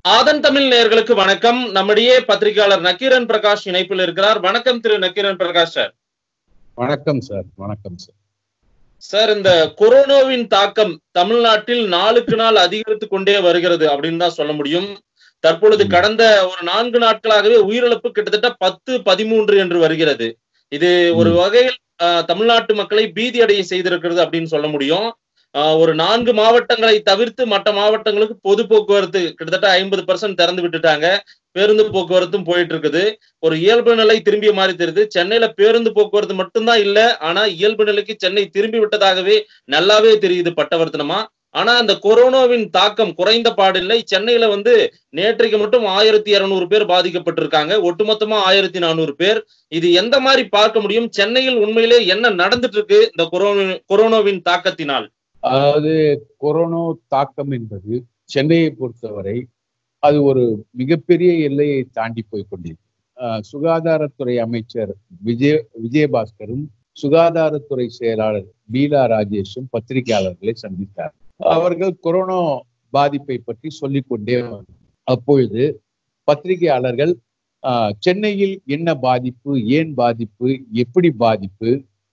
ஆதன் தமிழ் நேயர்களுக்கு வணக்கம் நம்முடைய பத்திரிகையாளர் நக்கீரன் பிரகாஷ் இணைப்பில் இருக்கிறார் வணக்கம் திரு நக்கீரன் பிரகாஷ் சார் வணக்கம் சார் வணக்கம் சார் சார் இந்த கொரோனாவின் தாக்கம் தமிழ்நாட்டில் நாளுக்கு நாள் அதிகரித்து கொண்டே வருகிறது அப்படின்னு தான் சொல்ல முடியும் தற்பொழுது ம். கடந்த ஒரு நான்கு நாட்களாகவே உயிரிழப்பு கிட்டத்தட்ட பத்து பதிமூன்று என்று வருகிறது இது ஒரு ம். வகையில் ஆஹ், தமிழ்நாட்டு மக்களை பீதி அடைய செய்திருக்கிறது அப்படின்னு சொல்ல முடியும் ஆஹ், ஒரு நான்கு மாவட்டங்களை தவிர்த்து மற்ற மாவட்டங்களுக்கு பொது போக்குவரத்து கிட்டத்தட்ட ஐம்பது பர்சன்ட் திறந்து விட்டுட்டாங்க பேருந்து போக்குவரத்தும் போயிட்டு இருக்குது ஒரு இயல்பு நிலை திரும்பிய மாதிரி தெரியுது சென்னையில பேருந்து போக்குவரத்து மட்டும்தான் இல்ல ஆனா இயல்பு நிலைக்கு சென்னை திரும்பி விட்டதாகவே நல்லாவே தெரியுது பட்டவர்த்தனமா ஆனா அந்த கொரோனாவின் தாக்கம் குறைந்த பாடில்லை சென்னையில வந்து நேற்றைக்கு மட்டும் ஆயிரத்தி இருநூறு பேர் பாதிக்கப்பட்டிருக்காங்க ஒட்டுமொத்தமா ஆயிரத்தி நானூறு பேர் இது எந்த மாதிரி பார்க்க முடியும் சென்னையில் உண்மையிலே என்ன நடந்துட்டு இருக்கு இந்த கொரோனா கொரோனாவின் தாக்கத்தினால் அதாவது கொரோனா தாக்கம் என்பது சென்னையை பொறுத்தவரை அது ஒரு மிகப்பெரிய எல்லையை தாண்டி போய் கொண்டிருக்கு ஆஹ் சுகாதாரத்துறை அமைச்சர் விஜய விஜயபாஸ்கரும் சுகாதாரத்துறை செயலாளர் பீலா ராஜேஷும் பத்திரிகையாளர்களை சந்தித்தார் அவர்கள் கொரோனா பாதிப்பை பற்றி சொல்லிக்கொண்டே வந்தார். அப்பொழுது பத்திரிகையாளர்கள் ஆஹ் சென்னையில் என்ன பாதிப்பு ஏன் பாதிப்பு எப்படி பாதிப்பு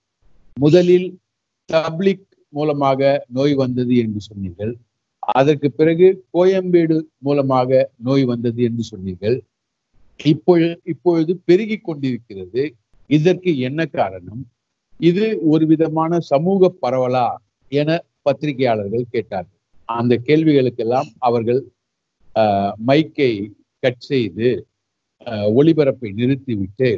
முதலில் தப்லிக் மூலமாக நோய் வந்தது என்று சொன்னீர்கள் அதற்கு பிறகு கோயம்பேடு மூலமாக நோய் வந்தது என்று சொன்னீர்கள் இப்பொழுது இப்பொழுது பெருகி கொண்டிருக்கிறது இதற்கு என்ன காரணம் இது ஒரு விதமான சமூக பரவலா என பத்திரிகையாளர்கள் கேட்டார்கள் அந்த கேள்விகளுக்கெல்லாம் அவர்கள் ஆஹ், மைக்கை கட் செய்து ஆஹ், ஒளிபரப்பை நிறுத்திவிட்டு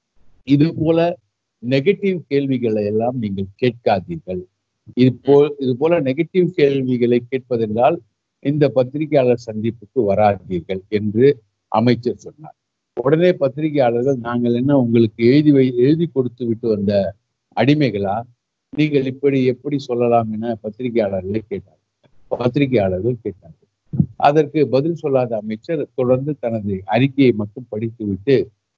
இது போல நெகட்டிவ் கேள்விகளை எல்லாம் நீங்கள் கேட்காதீர்கள் இது போ இது போல நெகட்டிவ் கேள்விகளை கேட்பதென்றால் இந்த பத்திரிகையாளர் சந்திப்புக்கு வராதீர்கள் என்று அமைச்சர் சொன்னார் உடனே பத்திரிகையாளர்கள் நாங்கள் என்ன உங்களுக்கு எழுதி வை எழுதி கொடுத்து விட்டு வந்த அடிமைகளா நீங்கள் இப்படி எப்படி சொல்லலாம் என பத்திரிகையாளர்களை கேட்டார்கள் பத்திரிகையாளர்கள் கேட்டார்கள் அதற்கு பதில் சொல்லாத அமைச்சர் தொடர்ந்து தனது அறிக்கையை மட்டும் படித்துவிட்டு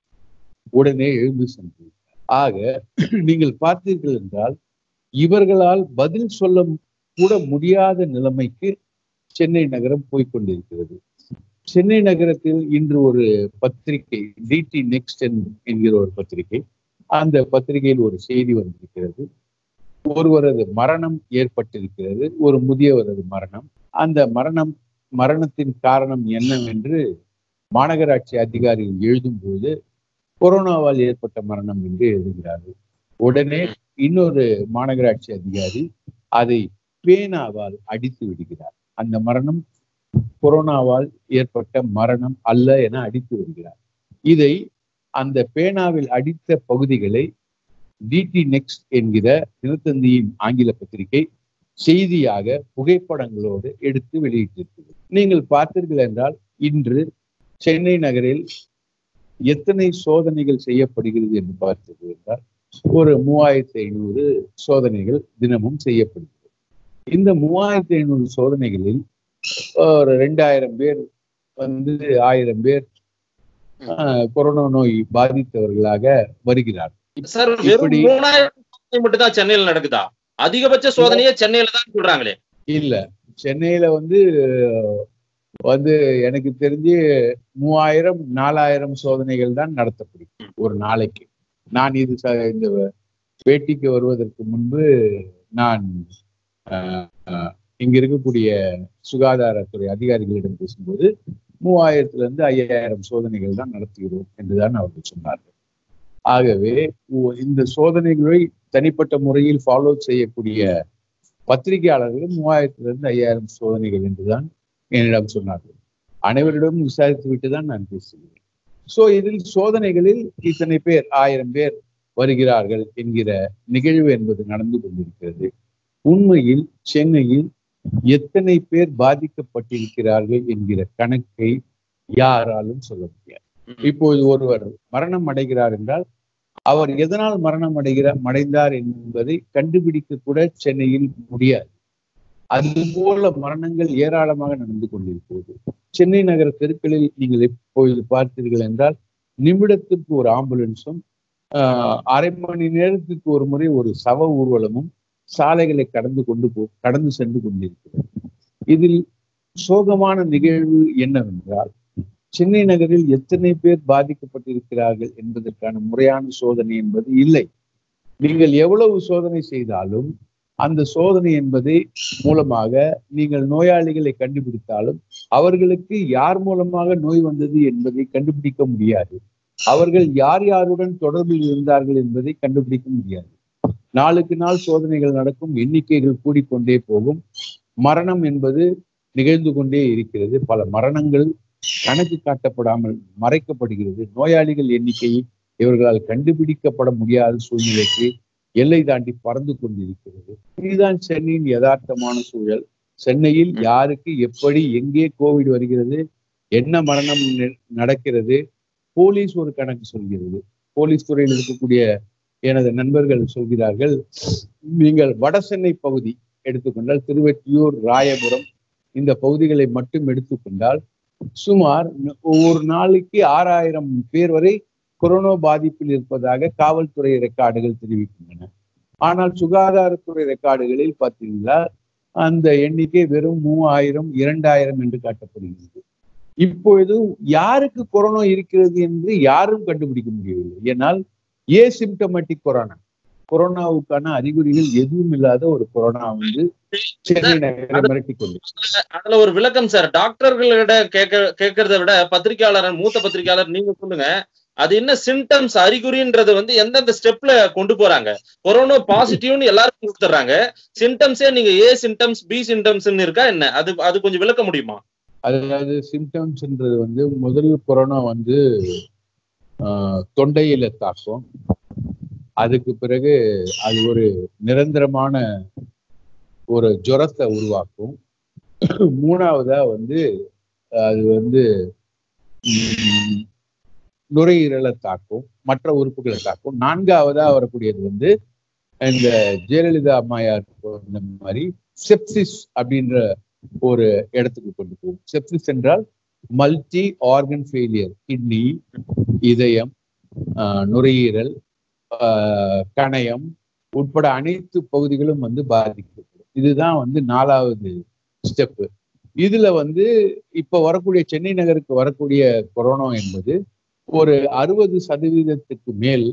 உடனே எழுந்து சென்று ஆக நீங்கள் பார்த்தீர்கள் என்றால் இவர்களால் பதில் சொல்ல கூட முடியாத நிலைமைக்கு சென்னை நகரம் போய்க்கொண்டிருக்கிறது சென்னை நகரத்தில் இன்று ஒரு பத்திரிகை டிடி நெக்ஸ்ட் என்கிற ஒரு பத்திரிகை அந்த பத்திரிகையில் ஒரு செய்தி வந்திருக்கிறது ஒருவரது மரணம் ஏற்பட்டிருக்கிறது ஒரு முதியவரது மரணம் அந்த மரணம் மரணத்தின் காரணம் என்னவென்று மாநகராட்சி அதிகாரிகள் எழுதும்போது கொரோனாவால் ஏற்பட்ட மரணம் என்று எழுதுகிறார்கள் உடனே இன்னொரு மாநகராட்சி அதிகாரி அதை பேனாவால் அடித்து விடுகிறார் அந்த மரணம் கொரோனாவால் ஏற்பட்ட மரணம் அல்ல என அடித்து விடுகிறார் இதை அந்த பேனாவில் அடித்த பகுதிகளை டிடி நெக்ஸ்ட் என்கிற தினத்தந்தியின் ஆங்கில பத்திரிகை செய்தியாக புகைப்படங்களோடு எடுத்து வெளியிட்டிருக்கிறது நீங்கள் பார்த்தீர்கள் என்றால் இன்று சென்னை நகரில் எத்தனை சோதனைகள் செய்யப்படுகிறது என்று பார்த்தது என்றால் ஒரு மூவாயிரத்தி ஐநூறு சோதனைகள் தினமும் செய்யப்படுகிறது இந்த மூவாயிரத்தி ஐநூறு சோதனைகளில் ஒரு ரெண்டாயிரம் பேர் வந்து ஆயிரம் பேர் ஆஹ், கொரோனா நோய் பாதித்தவர்களாக வருகிறார் சார் வெறும் இப்படி- மூணாயிரம் சோதனை மட்டும் தான் சென்னையில் நடக்குதா அதிகபட்ச சோதனையே சென்னையில தான் சொல்றாங்களே இல்ல சென்னையில வந்து வந்து எனக்கு தெரிஞ்சு மூவாயிரம் நாலாயிரம் சோதனைகள் தான் நடத்தப்படும் ஒரு நாளைக்கு நான் இது ச- இந்த பேட்டிக்கு வருவதற்கு முன்பு நான் ஆஹ், ஆஹ், இங்க இருக்கக்கூடிய சுகாதாரத்துறை அதிகாரிகளிடம் பேசும்போது மூவாயிரத்துல இருந்து ஐயாயிரம் சோதனைகள் தான் நடத்துகிறோம் என்றுதான் அவர்கள் சொன்னார்கள் ஆகவே ஒ- இந்த சோதனைகளை தனிப்பட்ட முறையில் ஃபாலோ செய்யக்கூடிய பத்திரிகையாளர்களும் மூவாயிரத்துல இருந்து ஐயாயிரம் சோதனைகள் என்றுதான் என்னிடம் சொன்னார்கள் அனைவரிடமும் விசாரித்து விட்டு தான் நான் பேசுகிறேன் சோ இதில் சோதனைகளில் இத்தனை பேர் ஆயிரம் பேர் வருகிறார்கள் என்கிற நிகழ்வு என்பது நடந்து கொண்டிருக்கிறது உண்மையில் சென்னையில் எத்தனை பேர் பாதிக்கப்பட்டிருக்கிறார்கள் என்கிற கணக்கை யாராலும் சொல்ல முடியாது இப்போது ஒருவர் மரணம் அடைகிறார் என்றால் அவர் எதனால் மரணம் அடைகிறார் அடைந்தார் என்பதை கண்டுபிடிக்க கூட சென்னையில் முடியாது அதுபோல மரணங்கள் ஏராளமாக நடந்து கொண்டிருக்கிறது சென்னை நகர தெருக்களில் நீங்கள் எப்பொழுது பார்த்தீர்கள் என்றால் நிமிடத்திற்கு ஒரு ஆம்புலன்ஸும் ஆஹ், அரை மணி நேரத்துக்கு ஒரு முறை ஒரு சவ ஊர்வலமும் சாலைகளை கடந்து கொண்டு போ கடந்து சென்று கொண்டிருக்கிறது இதில் சோகமான நிகழ்வு என்னவென்றால் சென்னை நகரில் எத்தனை பேர் பாதிக்கப்பட்டிருக்கிறார்கள் என்பதற்கான முறையான சோதனை என்பது இல்லை நீங்கள் எவ்வளவு சோதனை செய்தாலும் அந்த சோதனை என்பதை மூலமாக நீங்கள் நோயாளிகளை கண்டுபிடித்தாலும் அவர்களுக்கு யார் மூலமாக நோய் வந்தது என்பதை கண்டுபிடிக்க முடியாது அவர்கள் யார் யாருடன் தொடர்பில் இருந்தார்கள் என்பதை கண்டுபிடிக்க முடியாது நாளுக்கு நாள் சோதனைகள் நடக்கும் எண்ணிக்கைகள் கூடிக்கொண்டே போகும் மரணம் என்பது நிகழ்ந்து கொண்டே இருக்கிறது பல மரணங்கள் கணக்கு காட்டப்படாமல் மறைக்கப்படுகிறது நோயாளிகள் எண்ணிக்கை இவர்களால் கண்டுபிடிக்கப்பட முடியாத சூழ்நிலைக்கு எல்லை தாண்டி பறந்து கொண்டிருக்கிறது இதுதான் சென்னையின் யதார்த்தமான சூழல் சென்னையில் யாருக்கு எப்படி எங்கே கோவிட் வருகிறது என்ன மரணம் நடக்கிறது போலீஸ் ஒரு கணக்கு சொல்கிறது போலீஸ் துறையில் இருக்கக்கூடிய எனது நண்பர்கள் சொல்கிறார்கள் நீங்கள் வட சென்னை பகுதி எடுத்துக்கொண்டால் திருவெற்றியூர் ராயபுரம் இந்த பகுதிகளை மட்டும் எடுத்துக்கொண்டால் சுமார் ஒரு நாளைக்கு ஆறாயிரம் பேர் வரை கொரோனா பாதிப்பில் இருப்பதாக காவல்துறை ரெக்கார்டுகள் தெரிவிக்கின்றன ஆனால் சுகாதாரத்துறை ரெக்கார்டுகளில் பார்த்தீங்கன்னா அந்த எண்ணிக்கை வெறும் மூவாயிரம் இரண்டாயிரம் என்று காட்டப்படுகிறது இப்பொழுது யாருக்கு கொரோனா இருக்கிறது என்று யாரும் கண்டுபிடிக்க முடியவில்லை ஏனால் ஏ சிம்டமேட்டிக் கொரோனா கொரோனாவுக்கான அறிகுறிகள் எதுவும் இல்லாத ஒரு கொரோனா வந்து சென்னை நகரை மிரட்டி கொண்டு அதுல ஒரு விளக்கம் சார் டாக்டர்களிட கேட்க கேட்கறத விட பத்திரிகையாளர் மூத்த பத்திரிகையாளர் நீங்க சொல்லுங்க அது என்ன சிம்டம்ஸ் அறிகுறின்றது வந்து எந்தெந்த ஸ்டெப்ல கொண்டு போறாங்க கொரோனா பாசிட்டிவ்னு எல்லாருக்கும் கொடுத்துறாங்க சிம்டம்ஸே நீங்க ஏ சிம்டம்ஸ் பி சிம்டம்ஸ் இருக்கா என்ன அது அது கொஞ்சம் விளக்க முடியுமா அதாவது சிம்டம்ஸ்ன்றது வந்து முதல் கொரோனா வந்து தொண்டையில தாக்கும் அதுக்கு பிறகு அது ஒரு நிரந்தரமான ஒரு ஜுரத்தை உருவாக்கும் மூணாவதா வந்து அது வந்து நுரையீரலை தாக்கும் மற்ற உறுப்புகளை தாக்கும் நான்காவதா வரக்கூடியது வந்து இந்த ஜெயலலிதா அம்மையார் இந்த மாதிரி செப்சிஸ் அப்படின்ற ஒரு இடத்துக்கு கொண்டு போகும் செப்சிஸ் என்றால் மல்டி ஆர்கன் ஃபெயிலியர் கிட்னி இதயம் நுரையீரல் கணையம் உட்பட அனைத்து பகுதிகளும் வந்து பாதிக்கப்படும் இதுதான் வந்து நாலாவது ஸ்டெப்பு இதுல வந்து இப்ப வரக்கூடிய சென்னை நகருக்கு வரக்கூடிய கொரோனா என்பது ஒரு அறுபது சதவீதத்துக்கு மேல்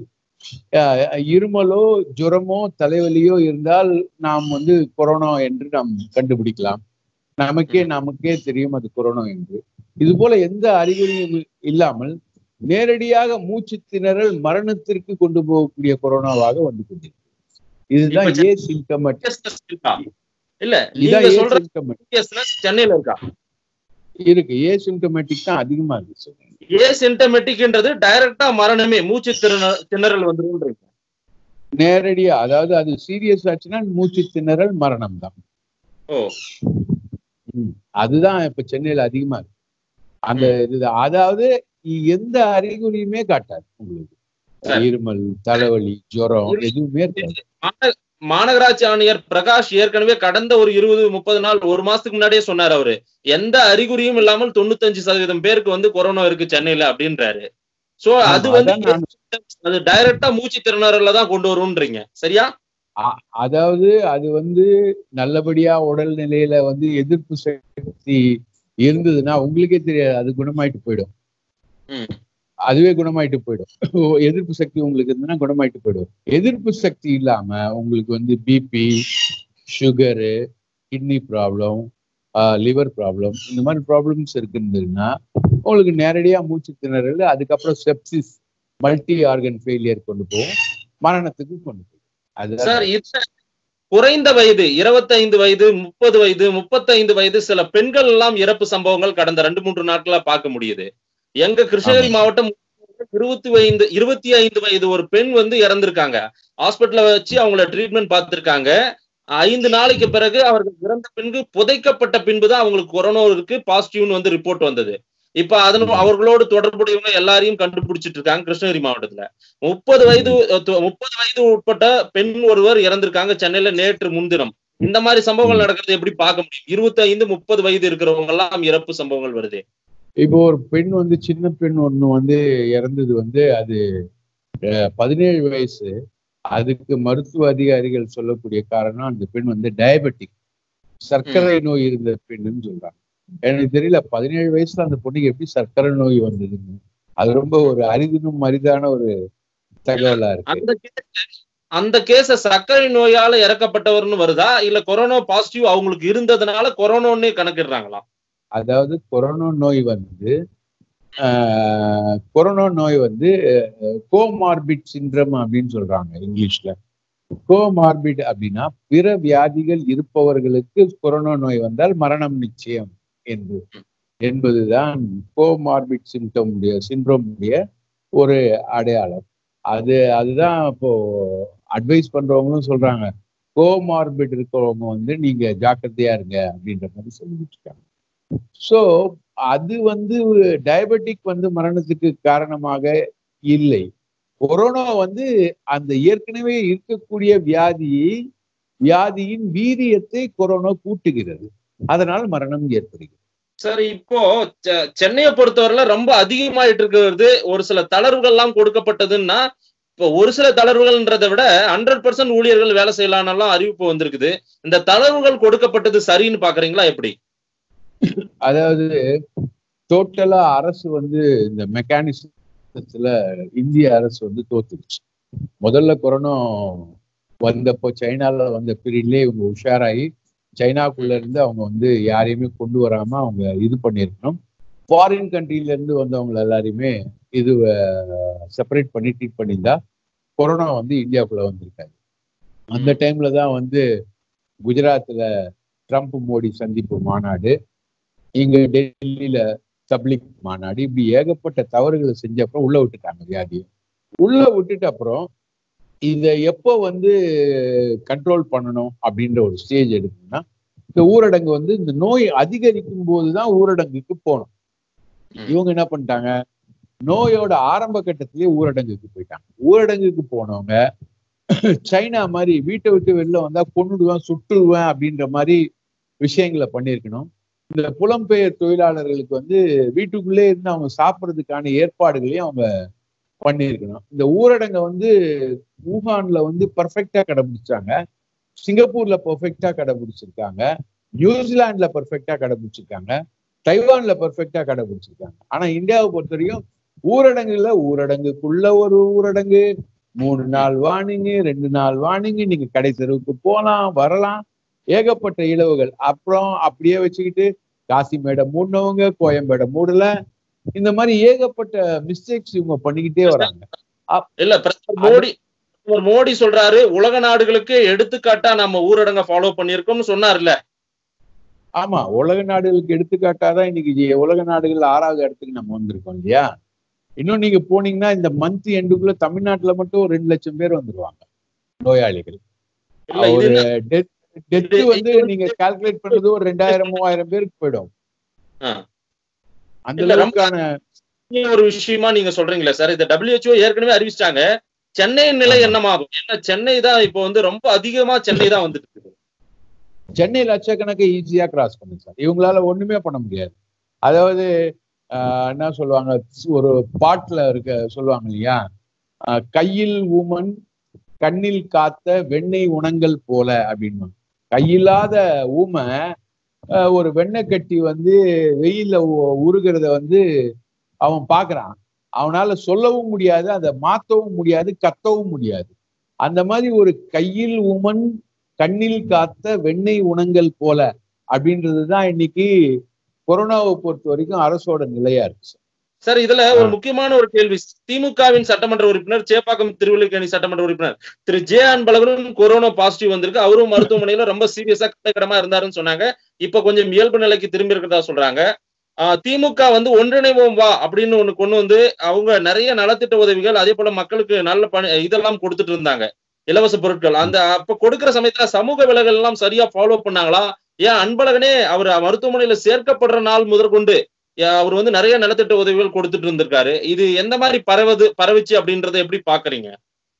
இருமலோ ஜுரமோ தலைவலியோ இருந்தால் நாம் வந்து கொரோனா என்று நாம் கண்டுபிடிக்கலாம் நமக்கே நமக்கே தெரியும் அது கொரோனா என்று இது போல எந்த அறிகுறியும் இல்லாமல் நேரடியாக மூச்சு திணறல் மரணத்திற்கு கொண்டு போகக்கூடிய கொரோனாவாக வந்து கொண்டிருக்கு இதுதான் ஏ சிம்டமேட்டிக் இல்ல இதான் நீங்க ஏ சொல்ற சிம்டமேட்டிக் சென்னையில இருக்கா இருக்கு ஏ சிம்டமேட்டிக் தான் அதிகமா இருக்கு சொல்றேன் ஏ சிம்டமேட்டிக்ன்றது டைரக்டா மரணமே மூச்சு திணறல் திணறல் வந்துருன்றீங்க நேரடியா அதாவது அது சீரியஸ் ஆச்சுன்னா மூச்சு திணறல் மரணம் தான் ஓ அதுதான் இப்ப சென்னையில அதிகமா இருக்கு அந்த இது அதாவது எந்த அறிகுறியுமே காட்டாது உங்களுக்கு சரி. இருமல் தலைவலி ஜுரம் எதுவுமே இருக்காது மாந- மாநகராட்சி ஆணையர் பிரகாஷ் ஏற்கனவே கடந்த ஒரு இருபது முப்பது நாள் ஒரு மாசத்துக்கு முன்னாடியே சொன்னார் அவரு எந்த அறிகுறியும் இல்லாமல் தொண்ணூத்தஞ்சு சதவீதம் பேருக்கு வந்து கொரோனா இருக்கு சென்னையில அப்படின்றாரு சோ அது ஆமா, வந்து அதான் நான் அது டைரக்டா மூச்சு திறனறல தான் கொண்டு வரும்ன்றீங்க சரியா அ- அதாவது அது வந்து நல்லபடியா உடல் நிலையில வந்து எதிர்ப்பு சக்தி இருந்ததுன்னா உங்களுக்கே தெரியாது அது குணமாயிட்டு போயிடும் ம். அதுவே குணமாயிட்டு போயிடும் எதிர்ப்பு சக்தி உங்களுக்கு இருந்ததுன்னா குணமாயிட்டு போயிடும் எதிர்ப்பு சக்தி இல்லாம உங்களுக்கு வந்து BP sugar kidney problem liver problem இந்த மாதிரி ப்ராப்ளம்ஸ் இருக்குதுன்னா உங்களுக்கு நேரடியா மூச்சு திணறல் அதுக்கப்புறம் செப்சிஸ் மல்டி ஆர்கன் ஃபெயிலியர் கொண்டு போகும் மரணத்துக்கு கொண்டு போகும் அதுதான் சார் இது குறைந்த வயது 25 வயது முப்பது வயது முப்பத்தைந்து வயது சில பெண்கள் எல்லாம் இறப்பு சம்பவங்கள் கடந்த ரெண்டு மூன்று நாட்களா பார்க்க முடியுது எங்க கிருஷ்ணகிரி ஆமா. மாவட்டம் இருபத்தி ஐந்து இருபத்தி ஐந்து வயது ஒரு பெண் வந்து இறந்திருக்காங்க ஹாஸ்பிட்டல்ல வச்சு அவங்கள ட்ரீட்மெண்ட் பார்த்திருக்காங்க ஐந்து நாளைக்கு பிறகு அவர்கள் இறந்த பின்பு புதைக்கப்பட்ட பின்புதான் அவங்களுக்கு கொரோனா இருக்கு பாசிட்டிவ்னு வந்து ரிப்போர்ட் வந்தது இப்ப அதன் ம். அவர்களோடு தொடர்புடையவங்க எல்லாரையும் கண்டுபிடிச்சிட்டு இருக்காங்க கிருஷ்ணகிரி மாவட்டத்துல முப்பது வயது முப்பது வயது உட்பட்ட பெண் ஒருவர் இறந்திருக்காங்க சென்னையில நேற்று முன்தினம் இந்த மாதிரி சம்பவங்கள் ம். நடக்கிறது எப்படி பார்க்க முடியும் இருபத்தி ஐந்து முப்பது வயது இருக்கிறவங்க எல்லாம் இறப்பு சம்பவங்கள் வருது இப்போ ஒரு பெண் வந்து சின்ன பெண் ஒண்ணு வந்து இறந்தது வந்து அது அஹ், பதினேழு வயசு அதுக்கு மருத்துவ அதிகாரிகள் சொல்லக்கூடிய காரணம் அந்த பெண் வந்து டயபெட்டிக் சர்க்கரை நோய் இருந்த பெண்ணுன்னு சொல்றாங்க எனக்கு தெரியல பதினேழு வயசுல அந்த பொண்ணுக்கு எப்படி சர்க்கரை நோய் வந்ததுன்னு அது ரொம்ப ஒரு அரிதினும் அரிதான ஒரு தகவலா இருக்கு அந்த case- அந்த கேஸ சர்க்கரை நோயால இறக்கப்பட்டவர்னு வருதா இல்ல கொரோனா பாசிட்டிவ் அவங்களுக்கு இருந்ததுனால கொரோனான்னே கணக்கிடுறாங்களா அதாவது கொரோனா நோய் வந்து ஆஹ், கொரோனா நோய் வந்து கோமார்பிட் சிண்ட்ரம் அப்படின்னு சொல்றாங்க இங்கிலீஷ்ல கோமார்பிட் அப்படின்னா பிற வியாதிகள் இருப்பவர்களுக்கு கொரோனா நோய் வந்தால் மரணம் நிச்சயம் என்று என்பதுதான் கோமார்பிட் சிம்டம் சிண்ட்ரோம் உடைய ஒரு அடையாளம் அது அதுதான் இப்போ அட்வைஸ் பண்றவங்களும் சொல்றாங்க கோமார்பிட் இருக்கிறவங்க வந்து நீங்க ஜாக்கிரதையா இருங்க அப்படின்ற மாதிரி சொல்லிட்டு இருக்காங்க ஸோ அது வந்து டயபெட்டிக் வந்து மரணத்துக்கு காரணமாக இல்லை கொரோனா வந்து அந்த ஏற்கனவே இருக்கக்கூடிய வியாதியை வியாதியின் வீரியத்தை கொரோனா கூட்டுகிறது அதனால் மரணம் ஏற்படுகிறது சரி இப்போ செ- சென்னையை பொறுத்தவரையில ரொம்ப அதிகமாயிட்டு இருக்கிறது ஒரு சில தளர்வுகள் எல்லாம் கொடுக்கப்பட்டதுன்னா இப்போ ஒரு சில தளர்வுகள்ன்றதை விட ஹண்ட்ரட் பர்சன்ட் ஊழியர்கள் வேலை செய்யலாம்னு அறிவிப்பு வந்திருக்குது இந்த தளர்வுகள் கொடுக்கப்பட்டது சரின்னு பாக்குறீங்களா எப்படி அதாவது டோட்டலா அரசு வந்து இந்த மெக்கானிசத்துல இந்திய அரசு வந்து தோத்துருச்சு முதல்ல கொரோனா வந்தப்போ சைனால வந்த பீரியட்லயே இவங்க உஷாராகி சைனாக்குள்ள இருந்து அவங்க வந்து யாரையுமே கொண்டு வராம அவங்க இது பண்ணியிருக்கணும் ஃபாரின் கண்ட்ரில இருந்து வந்தவங்க எல்லாரையுமே இது செப்பரேட் பண்ணி ட்ரீட் பண்ணியிருந்தா கொரோனா வந்து இந்தியாவுக்குள்ள வந்திருக்காது அந்த டைம்ல தான் வந்து குஜராத்ல ட்ரம்ப் மோடி சந்திப்பு மாநாடு இங்க டெல்லியில தப்லிக் மாநாடு இப்படி ஏகப்பட்ட தவறுகளை செஞ்ச அப்புறம் உள்ள விட்டுட்டாங்க வியாதியை உள்ள விட்டுட்ட அப்புறம் இதை எப்போ வந்து கண்ட்ரோல் பண்ணணும் அப்படின்ற ஒரு ஸ்டேஜ் எடுக்கணும்னா இந்த ஊரடங்கு வந்து இந்த நோய் அதிகரிக்கும் போதுதான் ஊரடங்குக்கு போகணும் இவங்க என்ன பண்ணிட்டாங்க நோயோட ஆரம்ப கட்டத்திலேயே ஊரடங்குக்கு போயிட்டாங்க ஊரடங்குக்கு போனவங்க சைனா மாதிரி வீட்டை விட்டு வெளில வந்தா கொன்னுடுவேன் சுட்டுடுவேன் அப்படின்ற மாதிரி விஷயங்களை பண்ணியிருக்கணும் இந்த புலம்பெயர் தொழிலாளர்களுக்கு வந்து வீட்டுக்குள்ளே இருந்து அவங்க சாப்பிட்றதுக்கான ஏற்பாடுகளையும் அவங்க பண்ணியிருக்கணும் இந்த ஊரடங்கை வந்து ஊகான்ல வந்து பர்ஃபெக்டா கடைபிடிச்சாங்க சிங்கப்பூர்ல பர்ஃபெக்டா கடைபிடிச்சிருக்காங்க நியூசிலாந்துல பர்ஃபெக்டா கடைபிடிச்சிருக்காங்க தைவான்ல பர்ஃபெக்டா கடைபிடிச்சிருக்காங்க ஆனா இந்தியாவை பொறுத்த வரைக்கும் ஊரடங்குல ஊரடங்குக்குள்ள ஒரு ஊரடங்கு மூணு நாள் வார்னிங்கு ரெண்டு நாள் வார்னிங்கு நீங்க கடை தெருவுக்கு போலாம் வரலாம் ஏகப்பட்ட இழவுகள் அப்புறம் அப்படியே வச்சுக்கிட்டு காசிமேடை மூடினவங்க கோயம்பேடை மூடல இந்த மாதிரி ஏகப்பட்ட மிஸ்டேக்ஸ் இவங்க பண்ணிக்கிட்டே வராங்க இல்ல பிரதமர் மோடி பிரதமர் மோடி சொல்றாரு உலக நாடுகளுக்கு எடுத்துக்காட்டா நம்ம ஊரடங்க ஃபாலோ பண்ணியிருக்கோம்னு சொன்னார்ல ஆமா உலக நாடுகளுக்கு எடுத்துக்காட்டாதான் இன்னைக்கு உலக நாடுகள் ஆறாவது இடத்துக்கு நம்ம வந்திருக்கோம் இல்லையா இன்னும் நீங்க போனீங்கன்னா இந்த மந்த் எண்டுக்குள்ள தமிழ்நாட்டுல மட்டும் ஒரு ரெண்டு லட்சம் பேர் வந்துருவாங்க நோயாளிகள் இல்ல இது ஒரு என்ன- டெத் டெத் இது- வந்து நீங்க கால்குலேட் பண்றது ஒரு ரெண்டாயிரம் மூவாயிரம் பேருக்கு போயிடும் ஆ. அந்த இல்ல, ரொம்ப- அளவுக்கான பெரிய ஒரு விஷயமா நீங்க சொல்றீங்களே சார் இந்த WHO ஏற்கனவே அறிவிச்சிட்டாங்க சென்னையின் நிலை ஆமா. என்னமாகும் ஏன்னா சென்னை தான் இப்போ வந்து ரொம்ப அதிகமா சென்னை தான் வந்துட்டு இருக்குது சென்னை லட்சக்கணக்கை ஈஸியா கிராஸ் பண்ணும் சார் இவங்களால ஒண்ணுமே பண்ண முடியாது அதாவது ஆஹ், என்ன சொல்லுவாங்க ஒரு பாட்டுல இருக்க சொல்லுவாங்க இல்லையா ஆஹ், கையில் ஊமன் கண்ணில் காத்த வெண்ணெய் உணங்கள் போல அப்படின்னு கையில்லாத ஊமை ஆஹ், ஒரு வெண்ணெய் கட்டி வந்து வெயில்ல உ- உருகிறத வந்து அவன் பார்க்கறான் அவனால சொல்லவும் முடியாது அதை மாத்தவும் முடியாது கத்தவும் முடியாது அந்த மாதிரி ஒரு கையில் ஊமன் கண்ணில் காத்த வெண்ணெய் உணங்கள் போல அப்படின்றதுதான் இன்னைக்கு கொரோனாவை பொறுத்த வரைக்கும் அரசோட நிலையா இருக்கு சார். சார் இதுல ஒரு ஆ. முக்கியமான ஒரு கேள்வி திமுகவின் சட்டமன்ற உறுப்பினர் சேப்பாக்கம் திருவள்ளிக்கேணி சட்டமன்ற உறுப்பினர் திரு ஜே அன்பழகனும் கொரோனா பாசிட்டிவ் வந்திருக்கு அவரும் மருத்துவமனையில ரொம்ப சீரியஸா கட்டக்கடமா இருந்தாருன்னு சொன்னாங்க இப்ப கொஞ்சம் இயல்பு நிலைக்கு திரும்பி இருக்கிறதா சொல்றாங்க ஆஹ் திமுக வந்து ஒன்றிணைவோம் வா அப்படின்னு ஒண்ணு கொண்டு வந்து அவங்க நிறைய நலத்திட்ட உதவிகள் அதே போல மக்களுக்கு நல்ல பணி இதெல்லாம் கொடுத்துட்டு இருந்தாங்க இலவச பொருட்கள் அந்த அப்ப கொடுக்கிற சமயத்துல சமூக விலகல் எல்லாம் சரியா ஃபாலோ பண்ணாங்களா ஏன் அன்பழகனே அவர் மருத்துவமனையில சேர்க்கப்படுற நாள் முதற்கொண்டு ஏன் அவர் வந்து நிறைய நலத்திட்ட உதவிகள் கொடுத்துட்டு இருந்திருக்காரு இது எந்த மாதிரி பரவது பரவுச்சு அப்படின்றத எப்படி பாக்குறீங்க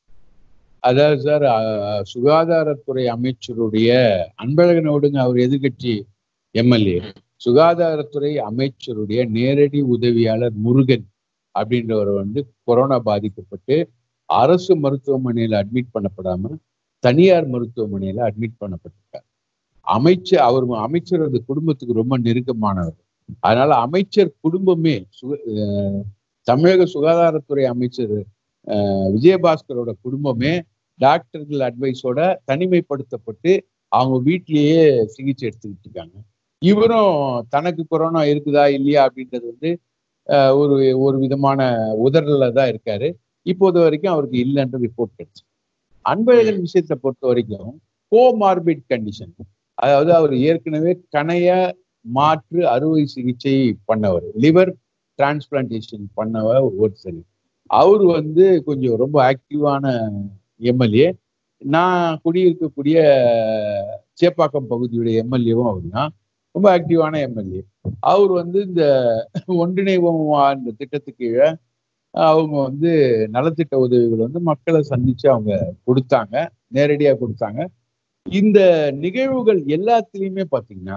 அதாவது சார் அஹ், சுகாதாரத்துறை அமைச்சருடைய அன்பழகனோடுங்க அவர் எதிர்கட்சி எம்எல்ஏ ம். சுகாதாரத்துறை அமைச்சருடைய நேரடி உதவியாளர் முருகன் அப்படின்றவர் வந்து கொரோனா பாதிக்கப்பட்டு அரசு மருத்துவமனையில அட்மிட் பண்ணப்படாம தனியார் மருத்துவமனையில அட்மிட் பண்ணப்பட்டிருக்கார் அமைச்சர் அவர் அமைச்சரது குடும்பத்துக்கு ரொம்ப நெருக்கமானவர் அதனால அமைச்சர் குடும்பமே சுக- அஹ் தமிழக சுகாதாரத்துறை அமைச்சர் அஹ் விஜயபாஸ்கரோட குடும்பமே டாக்டர்கள் அட்வைஸோட தனிமைப்படுத்தப்பட்டு அவங்க வீட்டிலேயே சிகிச்சை எடுத்துக்கிட்டு இருக்காங்க இவரும் தனக்கு கொரோனா இருக்குதா இல்லையா அப்படின்றது வந்து அஹ், ஒரு ஒரு விதமான உதறல தான் இருக்காரு இப்போது வரைக்கும் அவருக்கு இல்லைன்ற ரிப்போர்ட் கிடைச்சு அன்பழகன் விஷயத்தை பொறுத்த வரைக்கும் கோமார்பிட் கண்டிஷன் அதாவது அவர் ஏற்கனவே கணைய மாற்று அறுவை சிகிச்சை பண்ணவர் லிவர் டிரான்ஸ்பிளான்டேஷன் பண்ணவர் ஒருத்தர் அவர் வந்து கொஞ்சம் ரொம்ப ஆக்டிவான எம்எல்ஏ நான் குடியிருக்கக்கூடிய சேப்பாக்கம் பகுதியுடைய எம்எல்ஏவும் அவர் தான் ரொம்ப ஆக்டிவான எம்எல்ஏ அவர் வந்து இந்த ஒன்றிணைவோம் இந்த திட்டத்துக்கு கீழே அவங்க வந்து நலத்திட்ட உதவிகள் வந்து மக்களை சந்திச்சு அவங்க கொடுத்தாங்க நேரடியா கொடுத்தாங்க இந்த நிகழ்வுகள் எல்லாத்துலயுமே பாத்தீங்கன்னா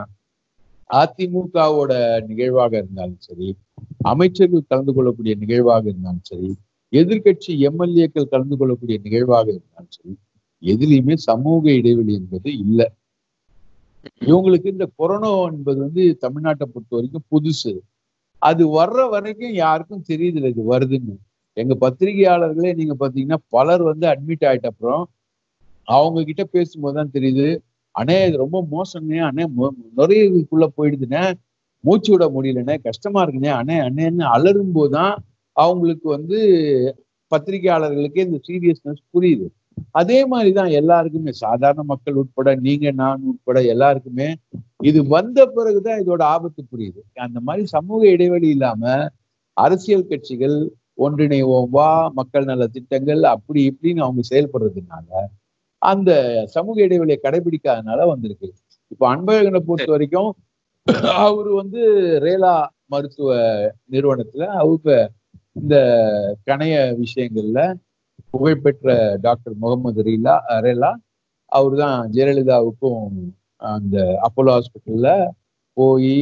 அதிமுகவோட நிகழ்வாக இருந்தாலும் சரி அமைச்சர்கள் கலந்து கொள்ளக்கூடிய நிகழ்வாக இருந்தாலும் சரி எதிர்க்கட்சி எம்எல்ஏக்கள் கலந்து கொள்ளக்கூடிய நிகழ்வாக இருந்தாலும் சரி எதுலையுமே சமூக இடைவெளி என்பது இல்லை இவங்களுக்கு இந்த கொரோனா என்பது வந்து தமிழ்நாட்டை பொறுத்த வரைக்கும் புதுசு அது வர்ற வரைக்கும் யாருக்கும் தெரியுதுல இது வருதுன்னு எங்க பத்திரிகையாளர்களே நீங்க பாத்தீங்கன்னா பலர் வந்து அட்மிட் ஆயிட்ட அப்புறம் அவங்க கிட்ட பேசும்போது தான் தெரியுது அண்ணே இது ரொம்ப மோசம்னே அண்ணே மு- நுரையீரலுக்குள்ள போயிடுதுண்ணே மூச்சு விட முடியலண்ணே கஷ்டமா இருக்குண்ணே அண்ணே அண்ணேன்னு அலறும் போதுதான் அவங்களுக்கு வந்து பத்திரிகையாளர்களுக்கே இந்த சீரியஸ்னஸ் புரியுது அதே மாதிரிதான் எல்லாருக்குமே சாதாரண மக்கள் உட்பட நீங்க நான் உட்பட எல்லாருக்குமே இது வந்த பிறகுதான் இதோட ஆபத்து புரியுது அந்த மாதிரி சமூக இடைவெளி இல்லாம அரசியல் கட்சிகள் ஒன்றிணைவோம் வா மக்கள் நல திட்டங்கள் அப்படி இப்படின்னு அவங்க செயல்படுறதுனால அந்த சமூக இடைவெளியை கடைபிடிக்காதனால வந்திருக்கு இப்போ அன்பழகனை பொறுத்த வரைக்கும் அவரு வந்து ரேலா மருத்துவ நிறுவனத்துல அவங்க இந்த கணைய விஷயங்கள்ல புகழ்பெற்ற டாக்டர் முகமது ரீலா ரேலா அவர் தான் ஜெயலலிதாவுக்கும் அந்த அப்போலோ ஹாஸ்பிட்டல்ல போய்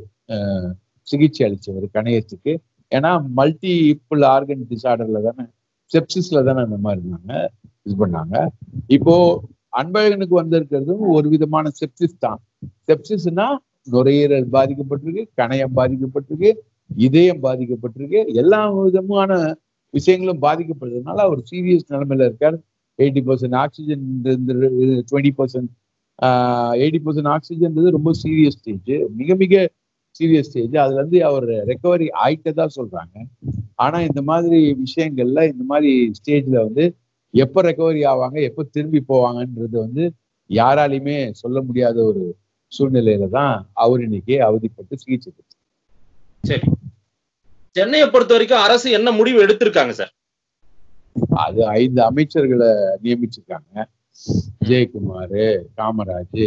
சிகிச்சை அளிச்சவர் கணையத்துக்கு ஏன்னா மல்டிபிள் ஆர்கன் டிசார்டர்ல தானே செப்சிஸ்ல தானே அந்த மாதிரி இருந்தாங்க இது பண்ணாங்க இப்போ அன்பழகனுக்கு வந்திருக்கிறதும் ஒரு விதமான செப்சிஸ் தான் செப்சிஸ்னா நுரையீரல் பாதிக்கப்பட்டிருக்கு கணையம் பாதிக்கப்பட்டிருக்கு இதயம் பாதிக்கப்பட்டிருக்கு எல்லா விதமான விஷயங்களும் பாதிக்கப்படுறதுனால அவர் சீரியஸ் நிலைமையில இருக்கார் eighty percent oxygen twenty percent eighty percent ஆக்சிஜன்றது ரொம்ப சீரியஸ் ஸ்டேஜ் மிக மிக சீரியஸ் ஸ்டேஜ் அதுல இருந்து அவர் ரெக்கவரி ஆயிட்டதா சொல்றாங்க ஆனா இந்த மாதிரி விஷயங்கள்ல இந்த மாதிரி ஸ்டேஜ்ல வந்து எப்ப ரெக்கவரி ஆவாங்க எப்ப திரும்பி போவாங்கன்றது வந்து யாராலையுமே சொல்ல முடியாத ஒரு சூழ்நிலையில தான் அவர் இன்னைக்கு அவதிப்பட்டு சிகிச்சை பெற்றார். சரி சென்னையை பொறுத்த வரைக்கும் அரசு என்ன முடிவு எடுத்திருக்காங்க சார் அது ஐந்து அமைச்சர்களை நியமிச்சிருக்காங்க ஜெயக்குமார் காமராஜ்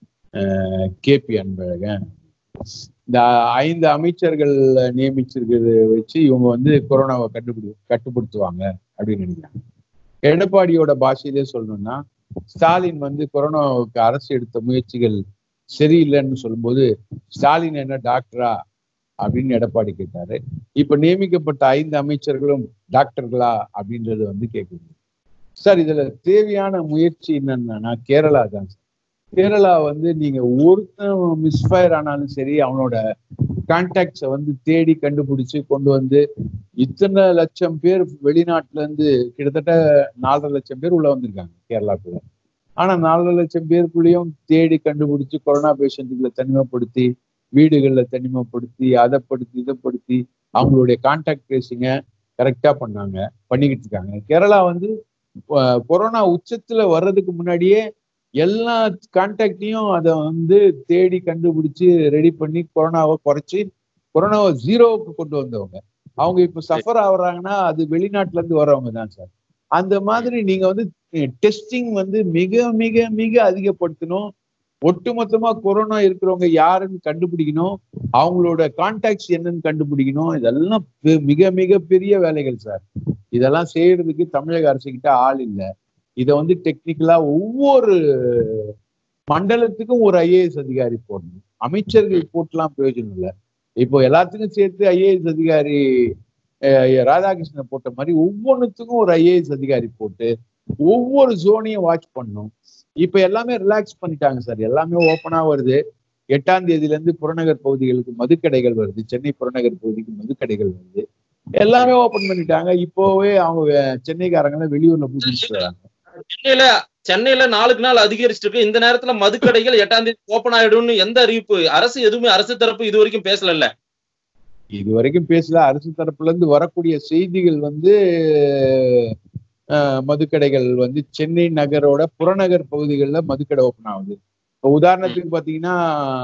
கே பி அன்பழகன் இந்த ஐந்து அமைச்சர்கள் நியமிச்சிருக்கிறத வச்சு இவங்க வந்து கொரோனாவை கண்டுபிடி கட்டுப்படுத்துவாங்க அப்படின்னு நினைக்கிறாங்க எடப்பாடியோட பாஷையிலே சொல்லணும்னா ஸ்டாலின் வந்து கொரோனாவுக்கு அரசு எடுத்த முயற்சிகள் சரியில்லைன்னு சொல்லும்போது ஸ்டாலின் என்ன டாக்டரா அப்படின்னு எடப்பாடி கேட்டாரு இப்ப நியமிக்கப்பட்ட ஐந்து அமைச்சர்களும் டாக்டர்களா அப்படின்றது வந்து கேட்குது சார் இதுல தேவையான முயற்சி என்னன்னா கேரளா தான் சார் கேரளா வந்து நீங்க ஒருத்தன் மிஸ்ஃபயர் ஆனாலும் சரி அவனோட கான்டாக்ட்ஸை வந்து தேடி கண்டுபிடிச்சு கொண்டு வந்து இத்தனை லட்சம் பேர் வெளிநாட்டுல இருந்து கிட்டத்தட்ட நாலரை லட்சம் பேர் உள்ள வந்திருக்காங்க கேரளாக்குள்ள ஆனா நாலரை லட்சம் பேருக்குள்ளேயும் தேடி கண்டுபிடிச்சு கொரோனா பேஷண்ட்டுகளை தனிமைப்படுத்தி வீடுகளில் தனிமைப்படுத்தி அதைப்படுத்தி இதைப்படுத்தி அவங்களுடைய கான்டாக்ட் ட்ரேசிங்கை கரெக்டா பண்ணாங்க பண்ணிக்கிட்டு இருக்காங்க கேரளா வந்து கொரோனா உச்சத்துல வர்றதுக்கு முன்னாடியே எல்லா கான்டாக்டையும் அதை வந்து தேடி கண்டுபிடிச்சு ரெடி பண்ணி கொரோனாவை குறைச்சி கொரோனாவை ஜீரோவுக்கு கொண்டு வந்தவங்க அவங்க இப்ப சஃபர் ஆகுறாங்கன்னா அது வெளிநாட்டுல இருந்து வர்றவங்க தான் சார் அந்த மாதிரி நீங்க வந்து டெஸ்டிங் வந்து மிக மிக மிக அதிகப்படுத்தணும் ஒட்டுமொத்தமா கொரோனா இருக்கிறவங்க யாருன்னு கண்டுபிடிக்கணும் அவங்களோட கான்டாக்ட்ஸ் என்னன்னு கண்டுபிடிக்கணும் இதெல்லாம் மிக மிக பெரிய வேலைகள் சார் இதெல்லாம் செய்யறதுக்கு தமிழக அரசு கிட்ட ஆள் இல்லை இதை வந்து டெக்னிக்கலா ஒவ்வொரு மண்டலத்துக்கும் ஒரு ஐஏஎஸ் அதிகாரி போடணும் அமைச்சர்கள் போட்டுலாம் பிரயோஜனம் இல்லை இப்போ எல்லாத்துக்கும் சேர்த்து ஐஏஎஸ் அதிகாரி ராதாகிருஷ்ணன் போட்ட மாதிரி ஒவ்வொன்றுத்துக்கும் ஒரு ஐஏஎஸ் அதிகாரி போட்டு ஒவ்வொரு ஜோனையும் வாட்ச் பண்ணும் இப்ப எல்லாமே ரிலாக்ஸ் பண்ணிட்டாங்க சார் எல்லாமே ஓப்பனா வருது எட்டாம் தேதியில இருந்து புறநகர் பகுதிகளுக்கு மதுக்கடைகள் வருது சென்னை புறநகர் பகுதிக்கு மதுக்கடைகள் வருது எல்லாமே ஓபன் பண்ணிட்டாங்க இப்போவே அவங்க வே- சென்னைக்காரங்க வெளியூர்ல போய் குடிச்சிட்டு வராங்க சென்னையில சென்னையில நாளுக்கு நாள் அதிகரிச்சிட்டு இருக்கு இந்த நேரத்துல மதுக்கடைகள் எட்டாம் தேதி ஓபன் ஆயிடும்னு எந்த அறிவிப்பு அரசு எதுவுமே அரசு தரப்பு இது வரைக்கும் பேசல இது வரைக்கும் பேசல அரசு தரப்புல இருந்து வரக்கூடிய செய்திகள் வந்து அஹ், மதுக்கடைகள் வந்து சென்னை நகரோட புறநகர் பகுதிகளில் மதுக்கடை ஓப்பன் ஆகுது இப்போ உதாரணத்துக்கு பார்த்தீங்கன்னா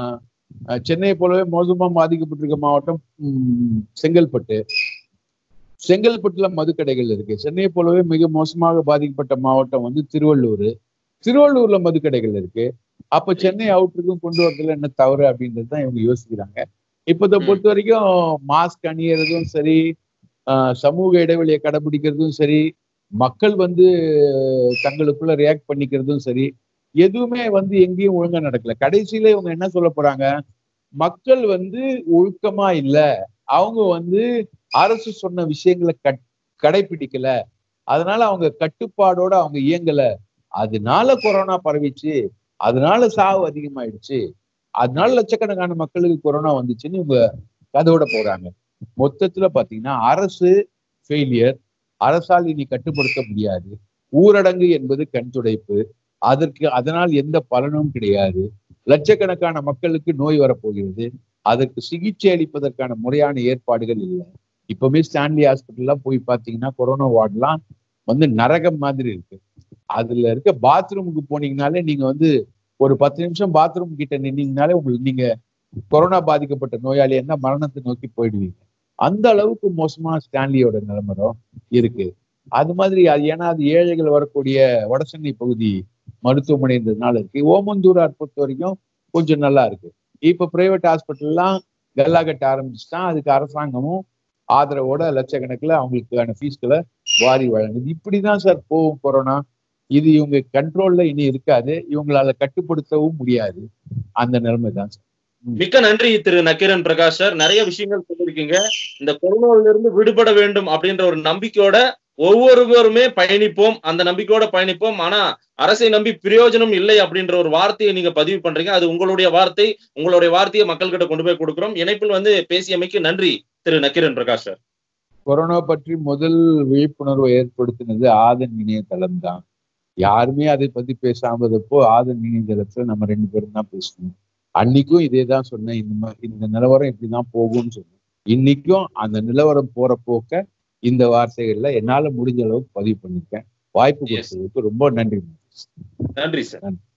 அஹ், சென்னையை போலவே மோசமா பாதிக்கப்பட்டிருக்க மாவட்டம் ம், செங்கல்பட்டு செங்கல்பட்டுல மதுக்கடைகள் இருக்கு சென்னையை போலவே மிக மோசமாக பாதிக்கப்பட்ட மாவட்டம் வந்து திருவள்ளூர் திருவள்ளூர்ல மதுக்கடைகள் இருக்கு அப்ப சென்னை அவுட்டருக்கும் கொண்டு வரதுல என்ன தவறு அப்படின்றது தான் இவங்க யோசிக்கிறாங்க இப்ப இதை ம். பொறுத்த வரைக்கும் மாஸ்க் அணியறதும் சரி ஆஹ் சமூக இடைவெளியை கடைபிடிக்கிறதும் சரி மக்கள் வந்து தங்களுக்குள்ள ரியாக்ட் பண்ணிக்கிறதும் சரி எதுவுமே வந்து எங்கேயும் ஒழுங்கா நடக்கல கடைசியில இவங்க என்ன சொல்ல போறாங்க மக்கள் வந்து ஒழுக்கமா இல்ல அவங்க வந்து அரசு சொன்ன விஷயங்களை கட் கடைபிடிக்கல அதனால அவங்க கட்டுப்பாடோட அவங்க இயங்கல அதனால கொரோனா பரவிச்சு அதனால சாவு அதிகமாயிடுச்சு அதனால லட்சக்கணக்கான மக்களுக்கு கொரோனா வந்துச்சுன்னு இவங்க கதோட போறாங்க மொத்தத்துல பாத்தீங்கன்னா அரசு ஃபெயிலியர் அரசால் இனி கட்டுப்படுத்த முடியாது ஊரடங்கு என்பது கண் துடைப்பு அதற்கு அதனால் எந்த பலனும் கிடையாது லட்சக்கணக்கான மக்களுக்கு நோய் வரப்போகிறது அதற்கு சிகிச்சை அளிப்பதற்கான முறையான ஏற்பாடுகள் இல்லை இப்பவுமே ஸ்டான்லி ஹாஸ்பிட்டல்லாம் போய் பார்த்தீங்கன்னா கொரோனா வார்டுலாம் வந்து நரகம் மாதிரி இருக்கு அதுல இருக்க பாத்ரூமுக்கு போனீங்கனாலே நீங்க வந்து ஒரு பத்து நிமிஷம் பாத்ரூம் கிட்ட நின்னீங்கனாலே உங்களுக்கு நீங்க கொரோனா பாதிக்கப்பட்ட நோயாளி என்ன மரணத்தை நோக்கி போயிடுவீங்க அந்த அளவுக்கு மோசமா ஸ்டான்லியோட நிலைமரம் இருக்கு அது மாதிரி அது ஏன்னா அது ஏழைகள் வரக்கூடிய வடசென்னை பகுதி மருத்துவமனைன்றதுனால இருக்கு ஓமந்தூரார் பொறுத்த வரைக்கும் கொஞ்சம் நல்லா இருக்கு இப்ப பிரைவேட் ஹாஸ்பிட்டல்லாம் கல்லா கட்ட ஆரம்பிச்சுட்டான் அதுக்கு அரசாங்கமும் ஆதரவோட லட்சக்கணக்கில் அவங்களுக்கான ஃபீஸ்களை வாரி வழங்குது இப்படிதான் சார் போகும் கொரோனா இது இவங்க கண்ட்ரோல்ல இனி இருக்காது இவங்களால கட்டுப்படுத்தவும் முடியாது அந்த நிலைமை தான் சார் மிக்க நன்றி திரு நக்கீரன் பிரகாஷ் சார் நிறைய விஷயங்கள் சொல்லியிருக்கீங்க இந்த கொரோனாவில இருந்து விடுபட வேண்டும் அப்படின்ற ஒரு நம்பிக்கையோட ஒவ்வொருவருமே பயணிப்போம் அந்த நம்பிக்கையோட பயணிப்போம் ஆனா அரசை நம்பி பிரயோஜனம் இல்லை அப்படின்ற ஒரு வார்த்தையை நீங்க பதிவு பண்றீங்க அது உங்களுடைய வார்த்தை உங்களுடைய வார்த்தையை மக்கள்கிட்ட கொண்டு போய் கொடுக்கிறோம் இணைப்பில் வந்து பேசியமைக்கு நன்றி திரு நக்கீரன் பிரகாஷ் சார் கொரோனா பற்றி முதல் விழிப்புணர்வை ஏற்படுத்தினது ஆதன் இணையதளம் தான் யாருமே அதை பத்தி பேசாமதப்போ ஆதன் இணையதளத்துல நம்ம ரெண்டு பேரும் தான் பேசணும் அன்னைக்கும் இதே தான் சொன்னேன் இந்த மாதிரி இந்த நிலவரம் இப்படிதான் போகும்னு சொன்னேன் இன்னைக்கும் அந்த நிலவரம் போற போக்க இந்த வார்த்தைகள்ல என்னால முடிஞ்ச அளவுக்கு பதிவு பண்ணிருக்கேன் வாய்ப்பு Yes. கொடுத்ததுக்கு ரொம்ப நன்றி நன்றி சார் நன்றி